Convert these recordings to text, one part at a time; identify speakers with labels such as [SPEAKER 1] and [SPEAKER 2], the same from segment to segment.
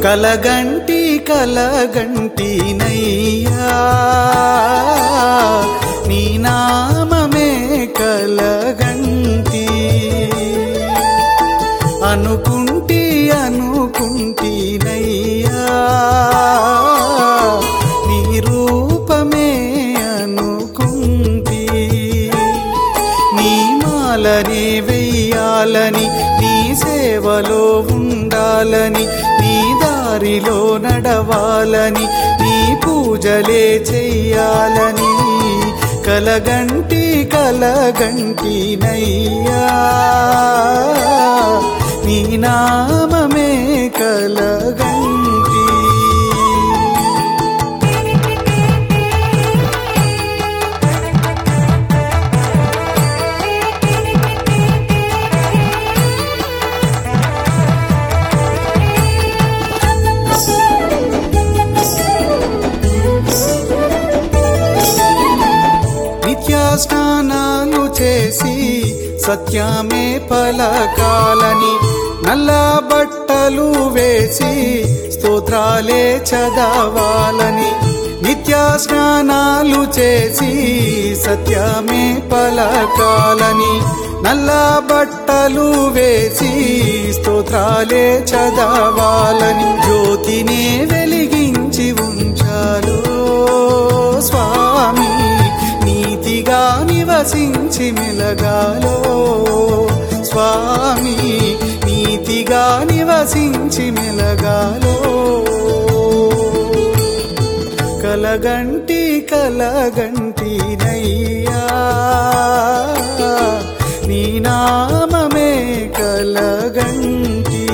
[SPEAKER 1] కలగంటి కలగంటి నయ్యా నీ నామమే కలగంటి అనుకుంటి అనుకుంటి నయ్యా నీ రూపమే అనుకుంటి నీ మాలనే వెయ్యాలని నీ సేవలో ఉండాలని నీ దారిలో నడవాలని నీ పూజలే చెయ్యాలని కలగంటి కలగంటి నయ్యా నీ నామమే కలగంటి నిత్యాస్నానాలు చేసి సత్యమే పలకాలని నల్ల బట్టలు వేసి స్తోత్రాలే చదవాలని నిత్యాస్నానాలు చేసి సత్యమే పలకాలని నల్ల బట్టలు వేసి స్తోత్రాలే చదవాలని జ్యోతినే వెలిగించి ఉంచాలో స్వామి నీతిగా నివసించి మెలగాలో స్వామి నీతిగా నివసించి మెలగాలో కలగంటి కలగంటి నయ్యా నీ నామమే కలగంటి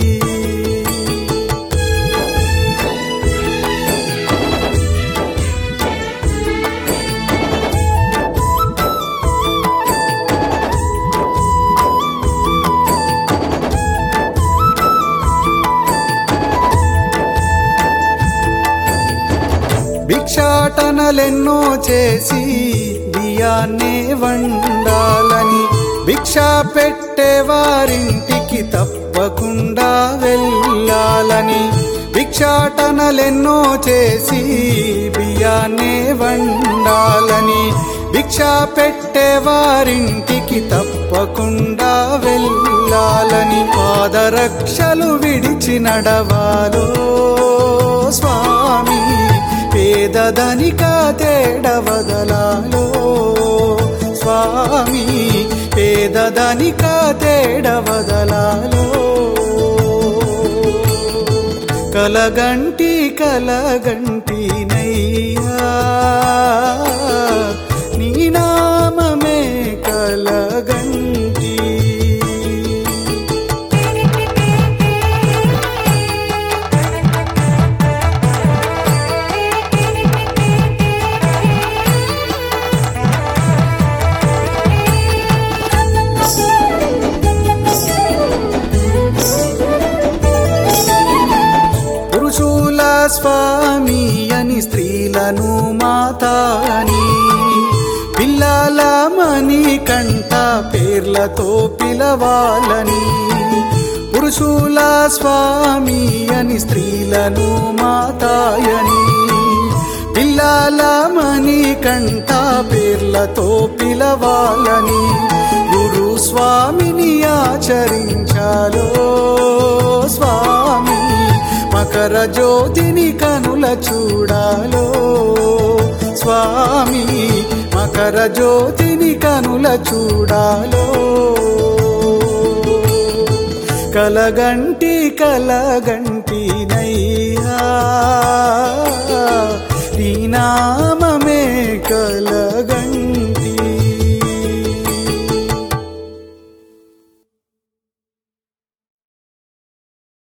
[SPEAKER 1] భిక్షాటనలెన్నో చేసి బియ్యాన్నే వండాలని భిక్ష పెట్టే వారింటికి తప్పకుండా వెళ్ళాలని భిక్షాటనలెన్నో చేసి బియ్యాన్నే వండాలని భిక్ష పెట్టే వారింటికి తప్పకుండా వెళ్ళాలని పాదరక్షలు విడిచి నడవాలో స్వామి పేదదనిక తేడ వదలాలో స్వామి పేదదనిక తేడ వదలాలో కలగంటి కలగంటి నయ్యా నీ నామమే కలగంటి పురుషుల స్వామి అని స్త్రీలను మాత అని పిల్లల మణి కంట పేర్లతో పిలవాలని పురుషుల స్వామి అని స్త్రీలను మాతాయని పిల్లల మణి కంట పేర్లతో పిలవాలని గురు స్వామిని ఆచరించాలో స్వామి మకర జ్యోతిని కనుల చూడాలో స్వామి మకర జ్యోతిని కనుల చూడాలో కలగంటి కలగంటి నయ్యా నీ నామమే కలగ